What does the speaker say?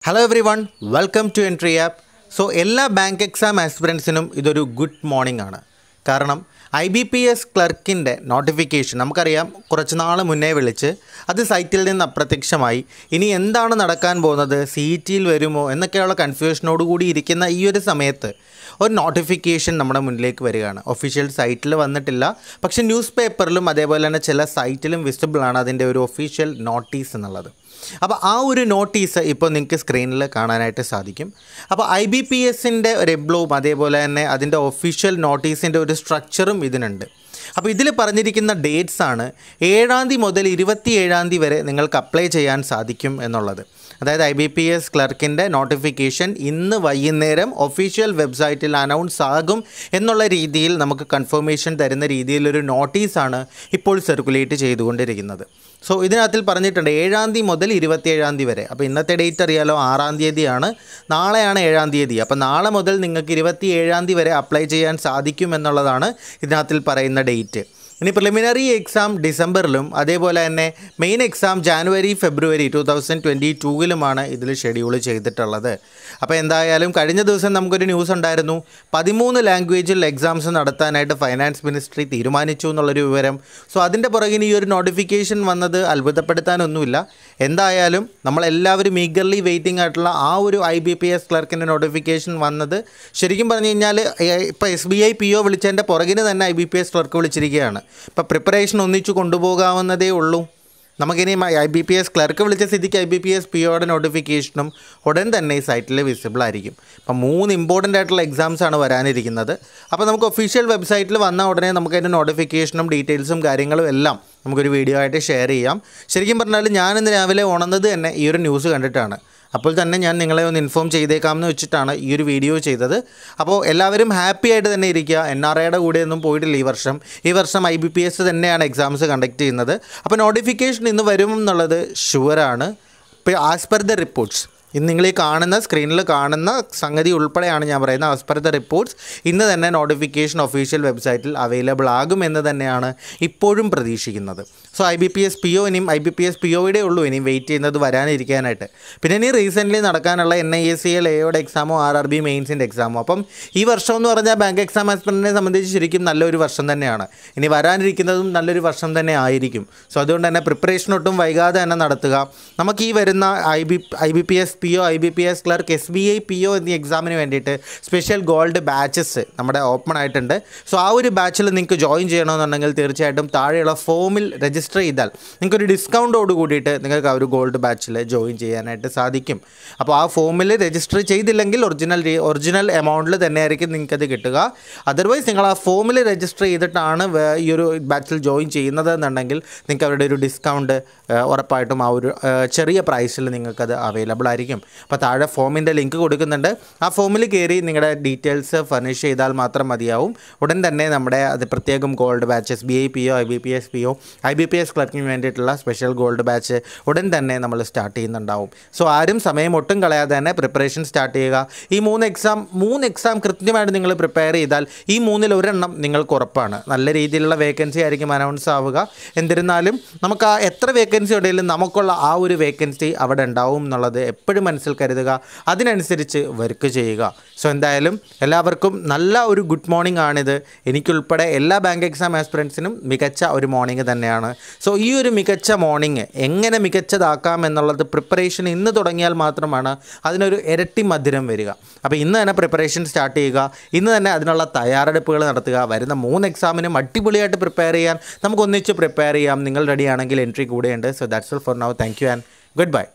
hello everyone welcome to Entri app so എല്ലാ bank exam ആസ്പിറൻസിനും ഇതൊരു ഗുഡ് മോർണിംഗ് ആണ് കാരണം ഐ ബി പി എസ് ക്ലർക്കിൻ്റെ നോട്ടിഫിക്കേഷൻ നമുക്കറിയാം കുറച്ച് നാൾ മുന്നേ വിളിച്ച് അത് സൈറ്റിൽ നിന്ന് അപ്രത്യക്ഷമായി ഇനി എന്താണ് നടക്കാൻ പോകുന്നത് സി ഇ ടിയിൽ വരുമോ എന്നൊക്കെയുള്ള കൺഫ്യൂഷനോടുകൂടി ഇരിക്കുന്ന ഈ ഒരു സമയത്ത് ഒരു നോട്ടിഫിക്കേഷൻ നമ്മുടെ മുന്നിലേക്ക് വരികയാണ് ഒഫീഷ്യൽ സൈറ്റിൽ വന്നിട്ടില്ല പക്ഷേ ന്യൂസ് പേപ്പറിലും അതേപോലെ തന്നെ ചില സൈറ്റിലും വിസിബിൾ ആണ് അതിൻ്റെ ഒരു ഒഫീഷ്യൽ നോട്ടീസ് എന്നുള്ളത് അപ്പോൾ ആ ഒരു നോട്ടീസ് ഇപ്പോൾ നിങ്ങൾക്ക് സ്ക്രീനിൽ കാണാനായിട്ട് സാധിക്കും അപ്പോൾ ഐ ബി പി എസിൻ്റെ ഒരു എബ്ലോവും അതേപോലെ തന്നെ അതിൻ്റെ ഒഫീഷ്യൽ നോട്ടീസിൻ്റെ ഒരു സ്ട്രക്ചറും ഇതിനുണ്ട് അപ്പോൾ ഇതിൽ പറഞ്ഞിരിക്കുന്ന ഡേറ്റ്സ് ആണ് ഏഴാം തീയതി മുതൽ ഇരുപത്തി ഏഴാം തീയതി വരെ നിങ്ങൾക്ക് അപ്ലൈ ചെയ്യാൻ സാധിക്കും എന്നുള്ളത് അതായത് ഐ ബി പി എസ് ക്ലർക്കിൻ്റെ നോട്ടിഫിക്കേഷൻ ഇന്ന് വൈകുന്നേരം ഒഫീഷ്യൽ വെബ്സൈറ്റിൽ അനൗൺസ് ആകും എന്നുള്ള രീതിയിൽ നമുക്ക് കൺഫർമേഷൻ തരുന്ന രീതിയിലൊരു നോട്ടീസാണ് ഇപ്പോൾ സർക്കുലേറ്റ് ചെയ്തുകൊണ്ടിരിക്കുന്നത് സോ ഇതിനകത്തിൽ പറഞ്ഞിട്ടുണ്ട് ഏഴാം തീയതി മുതൽ ഇരുപത്തിയേഴാം തീയതി വരെ അപ്പോൾ ഇന്നത്തെ ഡേറ്റ് അറിയാലോ ആറാം തീയതിയാണ് നാളെയാണ് ഏഴാം തീയതി അപ്പോൾ നാളെ മുതൽ നിങ്ങൾക്ക് ഇരുപത്തി ഏഴാം തീയതി വരെ അപ്ലൈ ചെയ്യാൻ സാധിക്കും എന്നുള്ളതാണ് ഇതിനകത്തിൽ പറയുന്ന ഡേറ്റ് ഇനി പ്രിലിമിനറി എക്സാം ഡിസംബറിലും അതേപോലെ തന്നെ main exam January February two thousand twenty ടൂവിലുമാണ് ഇതിൽ ഷെഡ്യൂൾ ചെയ്തിട്ടുള്ളത് അപ്പോൾ എന്തായാലും കഴിഞ്ഞ ദിവസം നമുക്കൊരു ന്യൂസ് ഉണ്ടായിരുന്നു പതിമൂന്ന് ലാംഗ്വേജിൽ എക്സാംസ് നടത്താനായിട്ട് ഫൈനാൻസ് മിനിസ്ട്രി തീരുമാനിച്ചു എന്നുള്ളൊരു വിവരം സോ അതിൻ്റെ പുറകിന് ഈ ഒരു നോട്ടിഫിക്കേഷൻ വന്നത് അത്ഭുതപ്പെടുത്താനൊന്നുമില്ല എന്തായാലും നമ്മളെല്ലാവരും ഈഗർലി വെയിറ്റിംഗ് ആയിട്ടുള്ള ആ ഒരു ഐ ബി പി എസ് ക്ലർക്കിൻ്റെ നോട്ടിഫിക്കേഷൻ വന്നത് ശരിക്കും പറഞ്ഞു കഴിഞ്ഞാൽ ഇപ്പോൾ S B I P O വിളിച്ചതിൻ്റെ പുറകിന് തന്നെ I B P S clerk വിളിച്ചിരിക്കുകയാണ് ഇപ്പോൾ പ്രിപ്പറേഷൻ ഒന്നിച്ചു കൊണ്ടുപോകാവുന്നതേ ഉള്ളൂ നമുക്കിനി I B P S clerk വിളിച്ച സ്ഥിതിക്ക് I B P S P ഒയുടെ നോട്ടിഫിക്കേഷനും ഉടൻ തന്നെ ഈ സൈറ്റിൽ വിസിബിൾ ആയിരിക്കും അപ്പം മൂന്ന് ഇമ്പോർട്ടൻ്റ് ആയിട്ടുള്ള എക്സാംസ് ആണ് വരാനിരിക്കുന്നത് അപ്പോൾ നമുക്ക് ഒഫീഷ്യൽ വെബ്സൈറ്റിൽ വന്ന ഉടനെ നമുക്ക് അതിൻ്റെ നോട്ടിഫിക്കേഷനും ഡീറ്റെയിൽസും കാര്യങ്ങളും എല്ലാം നമുക്കൊരു വീഡിയോ ആയിട്ട് ഷെയർ ചെയ്യാം ശരിക്കും പറഞ്ഞാൽ ഞാൻ ഇന്ന് രാവിലെ ഉണർന്നത് തന്നെ ഈ ഒരു ന്യൂസ് കണ്ടിട്ടാണ് അപ്പോൾ തന്നെ ഞാൻ നിങ്ങളെ ഒന്ന് ഇൻഫോം ചെയ്തേക്കാമെന്ന് വെച്ചിട്ടാണ് ഈ ഒരു വീഡിയോ ചെയ്തത് അപ്പോൾ എല്ലാവരും ഹാപ്പി ആയിട്ട് തന്നെ ഇരിക്കുക എൻ ആർ ഐയുടെ കൂടെ ഒന്നും പോയിട്ടില്ല ഈ വർഷം ഈ വർഷം ഐ ബി പി എസ് തന്നെയാണ് എക്സാംസ് കണ്ടക്ട് ചെയ്യുന്നത് അപ്പോൾ നോട്ടിഫിക്കേഷൻ ഇന്ന് വരും എന്നുള്ളത് ഷുവറാണ് ഇപ്പോൾ ആസ് പെർ ദ റിപ്പോർട്ട്സ് ഇന്ന് നിങ്ങൾ ഈ കാണുന്ന സ്ക്രീനിൽ കാണുന്ന സംഗതി ഉൾപ്പെടെയാണ് ഞാൻ പറയുന്നത് ആസ് പെർ ദ റിപ്പോർട്ട്സ് ഇന്ന് തന്നെ നോട്ടിഫിക്കേഷൻ ഒഫീഷ്യൽ വെബ്സൈറ്റിൽ അവൈലബിൾ ആകുമെന്ന് തന്നെയാണ് ഇപ്പോഴും പ്രതീക്ഷിക്കുന്നത് so I B P S P O ഇനിയും I B P S P ഒയുടെ ഉള്ളൂ ഇനിയും വെയിറ്റ് ചെയ്യുന്നത് വരാനിരിക്കാനായിട്ട് പിന്നെ ഇനി റീസെൻ്റ്ലി നടക്കാനുള്ള N I S C L എയുടെ എക്സാമോ ആർ ആർ ബി മെയിൻസിൻ്റെ എക്സാമോ അപ്പം ഈ വർഷം എന്ന് പറഞ്ഞാൽ ബാങ്ക് എക്സാം ആസ്പിറൻറ്റിനെ സംബന്ധിച്ച് ശരിക്കും നല്ലൊരു വർഷം തന്നെയാണ് ഇനി വരാനിരിക്കുന്നതും നല്ലൊരു വർഷം തന്നെ ആയിരിക്കും സോ അതുകൊണ്ട് തന്നെ പ്രിപ്പറേഷൻ ഒട്ടും വൈകാതെ തന്നെ നടത്തുക നമുക്ക് ഈ വരുന്ന I B I B P S P O I B P S clerk S B I P O എന്നീ എക്സാമിന് വേണ്ടിയിട്ട് സ്പെഷ്യൽ ഗോൾഡ് ബാച്ചസ് നമ്മുടെ ഓപ്പൺ ആയിട്ടുണ്ട് സോ ആ ഒരു ബാച്ചിൽ നിങ്ങൾക്ക് ജോയിൻ ചെയ്യണമെന്നുണ്ടെങ്കിൽ തീർച്ചയായിട്ടും താഴെയുള്ള ഫോമിൽ രജിസ്റ്റർ ചെയ്താൽ നിങ്ങൾക്കൊരു ഡിസ്കൗണ്ടോട് കൂടിയിട്ട് നിങ്ങൾക്ക് ആ ഒരു ഗോൾഡ് ബാച്ചിൽ ജോയിൻ ചെയ്യാനായിട്ട് സാധിക്കും അപ്പോൾ ആ ഫോമിൽ രജിസ്റ്റർ ചെയ്തില്ലെങ്കിൽ ഒറിജിനൽ ഒറിജിനൽ എമൗണ്ടിൽ തന്നെയായിരിക്കും നിങ്ങൾക്കത് കിട്ടുക അതർവൈസ് നിങ്ങൾ ആ ഫോമിൽ രജിസ്റ്റർ ചെയ്തിട്ടാണ് വേ- ഈ ഒരു ബാച്ചിൽ ജോയിൻ ചെയ്യുന്നത് എന്നുണ്ടെങ്കിൽ നിങ്ങൾക്ക് അവരുടെ ഒരു ഡിസ്കൗണ്ട് ഉറപ്പായിട്ടും ആ ഒരു ആ, ചെറിയ പ്രൈസിൽ നിങ്ങൾക്കത് അവൈലബിൾ ആയിരിക്കും അപ്പോൾ താഴെ ഫോമിൻ്റെ ലിങ്ക് കൊടുക്കുന്നുണ്ട് ആ ഫോമിൽ കയറി നിങ്ങളുടെ ഡീറ്റെയിൽസ് ഫർണിഷ് ചെയ്താൽ മാത്രം മതിയാവും ഉടൻ തന്നെ നമ്മുടെ അത് പ്രത്യേകം gold batch S B I P O I B P S P O I B P S ക്ലർക്കിന് വേണ്ടിയിട്ടുള്ള സ്പെഷ്യൽ ഗോൾഡ് ബാച്ച് ഉടൻ തന്നെ നമ്മൾ സ്റ്റാർട്ട് ചെയ്യുന്നുണ്ടാവും സോ ആരും സമയം ഒട്ടും കളയാതെ തന്നെ പ്രിപ്പറേഷൻ സ്റ്റാർട്ട് ചെയ്യുക ഈ മൂന്ന് എക്സാം മൂന്ന് എക്സാം കൃത്യമായിട്ട് നിങ്ങൾ പ്രിപ്പയർ ചെയ്താൽ ഈ മൂന്നിൽ ഒരെണ്ണം നിങ്ങൾക്ക് ഉറപ്പാണ് നല്ല രീതിയിലുള്ള വേക്കൻസി ആയിരിക്കും അനൗൺസ് ആവുക എന്നിരുന്നാലും നമുക്ക് ആ എത്ര വേക്കൻസി ഉണ്ടെങ്കിലും നമുക്കുള്ള ആ ഒരു വേക്കൻസി അവിടെ ഉണ്ടാവും എന്നുള്ളത് എപ്പോഴും മനസ്സിൽ കരുതുക അതിനനുസരിച്ച് വർക്ക് ചെയ്യുക സോ എന്തായാലും എല്ലാവർക്കും നല്ല ഒരു ഗുഡ് മോർണിംഗ് ആണിത് എനിക്കുൾപ്പെടെ എല്ലാ ബാങ്ക് എക്സാം ആസ്പിറൻസിനും മികച്ച ഒരു മോർണിംഗ് തന്നെയാണ് സോ ഈ ഒരു മികച്ച മോർണിംഗ് എങ്ങനെ മികച്ചതാക്കാം എന്നുള്ളത് പ്രിപ്പറേഷൻ ഇന്ന് തുടങ്ങിയാൽ മാത്രമാണ് അതിനൊരു ഇരട്ടി മധുരം വരിക അപ്പോൾ ഇന്ന് തന്നെ പ്രിപ്പറേഷൻ സ്റ്റാർട്ട് ചെയ്യുക ഇന്ന് തന്നെ അതിനുള്ള തയ്യാറെടുപ്പുകൾ നടത്തുക വരുന്ന മൂന്ന് എക്സാമിനും അടിപൊളിയായിട്ട് പ്രിപ്പയർ ചെയ്യാൻ നമുക്ക് ഒന്നിച്ച് പ്രിപ്പയർ ചെയ്യാം നിങ്ങൾ റെഡി ആണെങ്കിൽ എൻട്രി കൂടെയുണ്ട് so that's all for now thank you and good by